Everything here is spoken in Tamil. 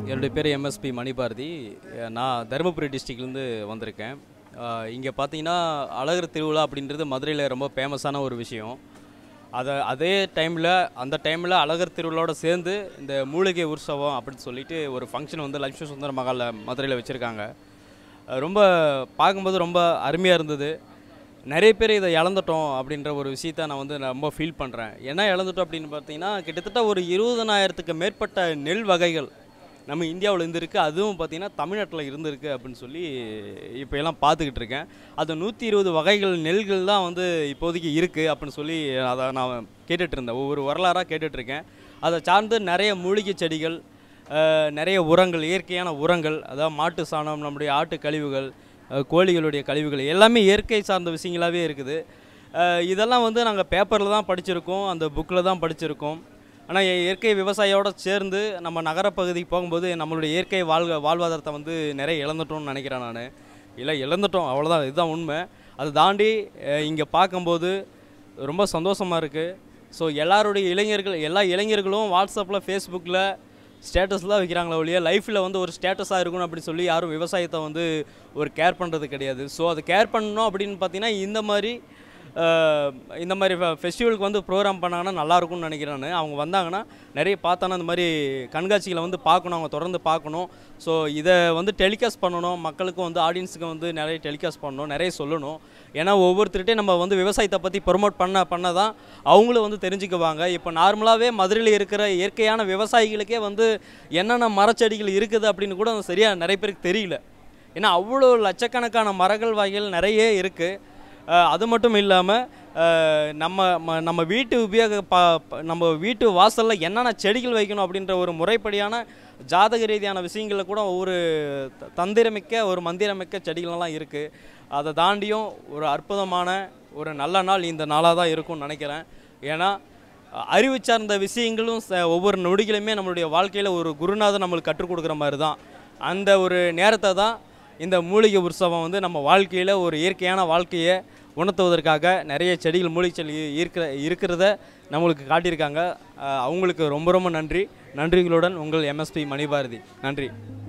என்னுடைய பேர் எம்எஸ்பி மணிபாரதி நான் தருமபுரி டிஸ்ட்ரிக்ட்லேருந்து வந்திருக்கேன் இங்கே பார்த்தீங்கன்னா அழகர் திருவிழா அப்படின்றது மதுரையில் ரொம்ப ஃபேமஸான ஒரு விஷயம் அதை அதே டைமில் அந்த டைமில் அழகர் திருவிழாவோட சேர்ந்து இந்த மூலிகை உற்சவம் அப்படின்னு சொல்லிட்டு ஒரு ஃபங்க்ஷன் வந்து லட்சுமி சுந்தர மகாலில் மதுரையில் வச்சுருக்காங்க ரொம்ப பார்க்கும்போது ரொம்ப அருமையாக இருந்தது நிறைய பேர் இதை இழந்துட்டோம் அப்படின்ற ஒரு விஷயத்த நான் வந்து நான் ரொம்ப ஃபீல் பண்ணுறேன் என்ன இழந்துட்டோம் அப்படின்னு பார்த்தீங்கன்னா கிட்டத்தட்ட ஒரு இருபதனாயிரத்துக்கு மேற்பட்ட நெல் வகைகள் நம்ம இந்தியாவில் இருந்திருக்கு அதுவும் பார்த்திங்கன்னா தமிழ்நாட்டில் இருந்திருக்கு அப்படின்னு சொல்லி இப்போ எல்லாம் பார்த்துக்கிட்டு இருக்கேன் அது நூற்றி இருபது வகைகள் நெல்கள் தான் வந்து இப்போதைக்கு இருக்குது அப்படின்னு சொல்லி அதை நான் கேட்டுட்டு இருந்தேன் ஒவ்வொரு வரலாறாக கேட்டுட்ருக்கேன் அதை சார்ந்து நிறைய மூலிகை செடிகள் அஹ், நிறைய உரங்கள் இயற்கையான உரங்கள் அதாவது மாட்டு சாணம் நம்முடைய ஆட்டு கழிவுகள் அஹ், கோழிகளுடைய கழிவுகள் எல்லாமே இயற்கை சார்ந்த விஷயங்களாகவே இருக்குது அஹ், இதெல்லாம் வந்து நாங்கள் பேப்பரில் தான் படிச்சிருக்கோம் அந்த புக்கில் தான் படிச்சிருக்கோம் ஆனால் இயற்கை விவசாயியோட சேர்ந்து நம்ம நகரப்பகுதிக்கு போகும்போது நம்மளுடைய இயற்கை வாழ்க வாழ்வாதாரத்தை வந்து நிறைய இழந்துட்டோம்னு நினைக்கிறேன் நான் இல்லை இழந்துட்டோம் அவ்வளோதான் இதுதான் உண்மை அதை தாண்டி இங்கே பார்க்கும்போது ரொம்ப சந்தோஷமாக இருக்குது ஸோ எல்லாருடைய இளைஞர்கள் எல்லா இளைஞர்களும் வாட்ஸ்அப்பில் ஃபேஸ்புக்கில் ஸ்டேட்டஸ்லாம் வைக்கிறாங்களே ஒழிய லைஃப்பில் வந்து ஒரு ஸ்டேட்டஸாக இருக்கணும் அப்படின்னு சொல்லி யாரும் விவசாயத்தை வந்து ஒரு கேர் பண்ணுறது கிடையாது ஸோ அது கேர் பண்ணணும் அப்படின்னு பார்த்தீங்கன்னா இந்த மாதிரி அஹ், இந்த மாதிரி ஃபெஸ்டிவலுக்கு வந்து ப்ரோக்ராம் பண்ணாங்கன்னா நல்லா இருக்கும்னு நினைக்கிறேன் நான். அவங்க வந்தாங்கன்னா நிறைய பார்த்தானா இந்த மாதிரி கண்காட்சிகளை வந்து பார்க்கணும் அவங்க தொடர்ந்து பார்க்கணும் ஸோ இதை வந்து டெலிகாஸ்ட் பண்ணணும் மக்களுக்கும் வந்து ஆடியன்ஸுக்கு வந்து நிறைய டெலிகாஸ்ட் பண்ணணும் நிறைய சொல்லணும் ஏன்னா ஒவ்வொருத்தர்கிட்டையும் நம்ம வந்து விவசாயத்தை பற்றி ப்ரொமோட் பண்ண பண்ண தான் அவங்களும் வந்து தெரிஞ்சுக்குவாங்க இப்போ நார்மலாகவே மதுரையில் இருக்கிற இயற்கையான விவசாயிகளுக்கே வந்து என்னென்ன மரச்செடிகள் இருக்குது அப்படின்னு கூட சரியாக நிறைய பேருக்கு தெரியல ஏன்னா அவ்வளோ லட்சக்கணக்கான மரங்கள் வகைகள் நிறைய இருக்குது அஹ் அது மட்டும் இல்லாமல் நம்ம ம- நம்ம வீட்டு உபயோக ப ப- நம்ம வீட்டு வாசலில் என்னென்ன செடிகள் வைக்கணும் அப்படின்ற ஒரு முறைப்படியான ஜாதக ரீதியான விஷயங்களில் கூட ஒவ்வொரு த- தந்திரமிக்க ஒரு மந்திரமிக்க செடிகளெல்லாம் இருக்குது அதை தாண்டியும் ஒரு அற்புதமான ஒரு நல்ல நாள் இந்த நாளாக தான் இருக்கும்னு நினைக்கிறேன் ஏன்னா அஹ் அறிவு சார்ந்த விஷயங்களும் ச- ஒவ்வொரு நொடிகளுமே நம்மளுடைய வாழ்க்கையில் ஒரு குருநாதர் நம்மளுக்கு கற்றுக் கொடுக்குற மாதிரி தான் அந்த ஒரு நேரத்தை தான் இந்த மூலிகை உற்சவம் வந்து நம்ம வாழ்க்கையில் ஒரு இயற்கையான வாழ்க்கையை உணர்த்துவதற்காக நிறைய செடிகள் மூலிகை செடி இருக்கிற இருக்கிறத நம்மளுக்கு காட்டியிருக்காங்க அஹ் அவங்களுக்கு ரொம்ப ரொம்ப நன்றி நன்றிகளுடன் உங்கள் எம்எஸ்பி மணிபாரதி நன்றி